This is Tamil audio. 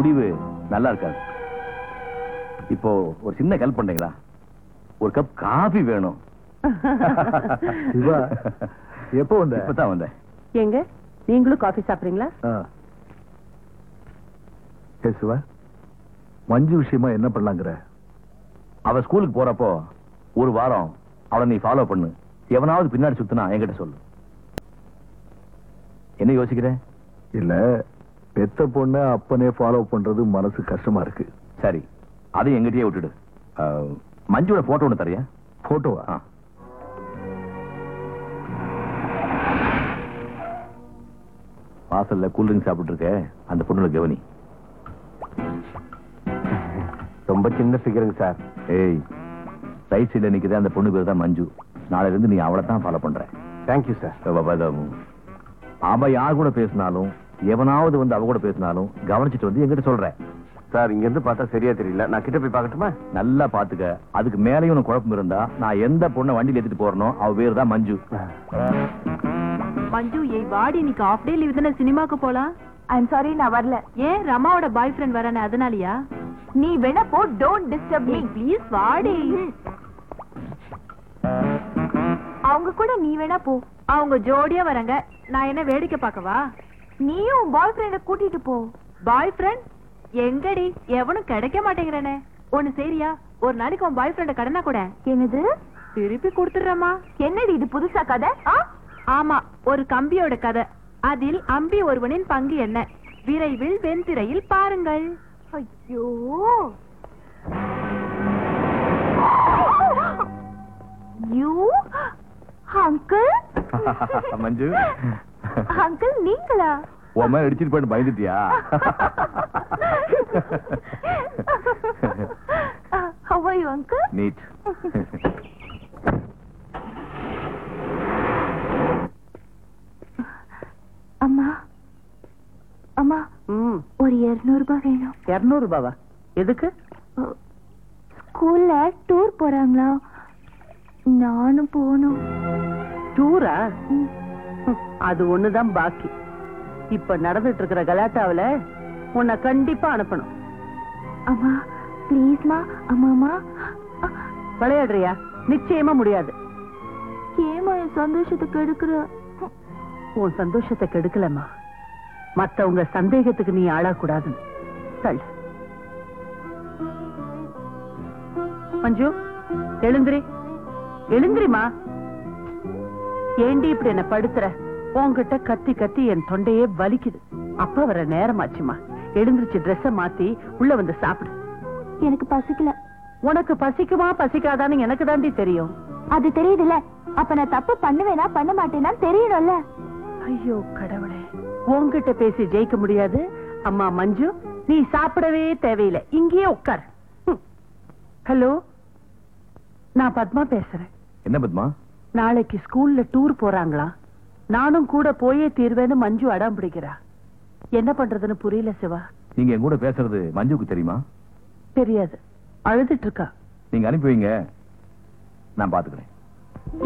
முடிவு நல்லா இருக்காது இப்போ ஒரு சின்ன ஹெல்ப் பண்றீங்களா ஒரு கப் காபி வேணும் சிவா, எப்போ வந்த? இப்பதான் வந்தேன் எங்க நீங்களும் காஃபி சாப்பிடுறீங்களா ஆ. ஏ சிவா மஞ்சு விஷயமா என்ன பண்ணலாங்கிற அவ ஸ்கூலுக்கு போறப்போ ஒரு வாரம் அவளை நீ ஃபாலோ பண்ணு எவனாவது பின்னாடி சுத்தினா என்கிட்ட சொல்லு என்ன யோசிக்கிற இல்ல பெத்த பொண்ண அப்பனே ஃபாலோ பண்றது மனசு கஷ்டமா இருக்கு சரி அதையும் எங்கிட்டயே விட்டுடு அஹ், மஞ்சுவோட போட்டோ ஒண்ணு தரியா போட்டோவா ஆ. வாசல்ல கூல்ட்ரிங்க் சாப்பிட்டு இருக்க அந்த பொண்ணுல கவனி ரொம்ப சின்ன ஃபிகருங்க சார் ஏய் ரைட் சைடுல நிக்குதே அந்த பொண்ணு பேர் தான் மஞ்சு நாளைல இருந்து நீ அவளை தான் ஃபாலோ பண்ற தேங்க்யூ சார் அவ யார் கூட பேசினாலும் எவனாவது வந்து அவ கூட பேசினாலும் கவனிச்சிட்டு வந்து என்கிட்ட சொல்ற சார் இங்க இருந்து பார்த்தா சரியா தெரியல நான் கிட்ட போய் பார்க்கட்டுமா நல்லா பாத்துக்க அதுக்கு மேலேயும் உனக்கு குழப்பம் இருந்தா நான் எந்த பொண்ணை வண்டியில ஏத்திட்டு போறனோ அவ பேர் தான் மஞ்சு மஞ்சு ஏய் வாடி இன்னைக்கு ஆஃப் டே லீவ் தானே சினிமாக்கு போலாம் ஐம் சாரி நான் வரல ஏன் ரமாவோட பாய் ஃப்ரெண்ட் வரானே அதனாலயா நீ வேணா போ டோன்ட் டிஸ்டர்ப் மீ ப்ளீஸ் வாடி அவங்க கூட நீ வேணா போ அவங்க ஜோடியா வராங்க நான் என்ன வேடிக்கை பார்க்கவா நீயும் பாய் ஃப்ரெண்ட கூட்டிட்டு போ பாய் ஃப்ரெண்ட் எங்கடி எவனும் கிடைக்க மாட்டேங்கிறானே ஒண்ணு சரியா ஒரு நாளைக்கு உன் பாய் ஃப்ரெண்ட கடனா கூட என்னது திருப்பி கொடுத்துடுறமா என்னடி இது புதுசா கதை ஆ? ஆமா ஒரு கம்பியோட கதை அதில் அம்பி ஒருவனின் பங்கு என்ன விரைவில் வெண்திரையில் பாருங்கள் ஐயோ யூ அங்கிள் மஞ்சு அங்கிள் நீங்களா உன் மேல அடிச்சிட்டு போயிட்டு பயந்துட்டியா How are you, uncle? நீட் அம்மா அம்மா ம் ஒரு இருநூறு ரூபாய் வேணும் இருநூறு ரூபாவா எதுக்கு ஸ்கூல்ல டூர் போறாங்களா நானும் போகணும் டூரா ம். அது ஒண்ணுதான் பாக்கி இப்ப நடந்துட்டு இருக்கிற கலாட்டாவுல உன்னை கண்டிப்பா அனுப்பணும் அம்மா ப்ளீஸ்மா அம்மாமா விளையாடுறியா நிச்சயமா முடியாது ஏமா என் சந்தோஷத்துக்கு எடுக்கிற உன் சந்தோஷத்தை கெடுக்கலம்மா மத்தவங்க சந்தேகத்துக்கு நீ ஆளக்கூடாதுன்னு தள்ளு மஞ்சு எழுந்திரி எழுந்திரிமா ஏண்டி இப்படி என்ன படுத்துற உன்கிட்ட கத்தி கத்தி என் தொண்டையே வலிக்குது அப்ப வர நேரமாச்சுமா எழுந்திருச்சு ட்ரெஸ்ஸ மாத்தி உள்ள வந்து சாப்பிடு எனக்கு பசிக்கல உனக்கு பசிக்குமா பசிக்காதான்னு எனக்கு தாண்டி தெரியும் அது தெரியுதுல்ல அப்ப நான் தப்பு பண்ணுவேனா பண்ண மாட்டேனா தெரியணும்ல ஐயோ கடவுளே உன்கிட்ட பேசி ஜெயிக்க முடியாது அம்மா மஞ்சு நீ சாப்பிடவே தேவையில்லை இங்கேயே உட்கார் ம். ஹலோ நான் பத்மா பேசுறேன் என்ன பத்மா நாளைக்கு ஸ்கூல்ல டூர் போறாங்களா நானும் கூட போயே தீர்வேன்னு மஞ்சு அடம் பிடிக்கிறா என்ன பண்றதுன்னு புரியல சிவா நீங்க என் கூட பேசுறது மஞ்சுக்கு தெரியுமா தெரியாது அழுதுட்டு இருக்கா நீங்க அனுப்பி வைங்க நான் பாத்துக்கிறேன்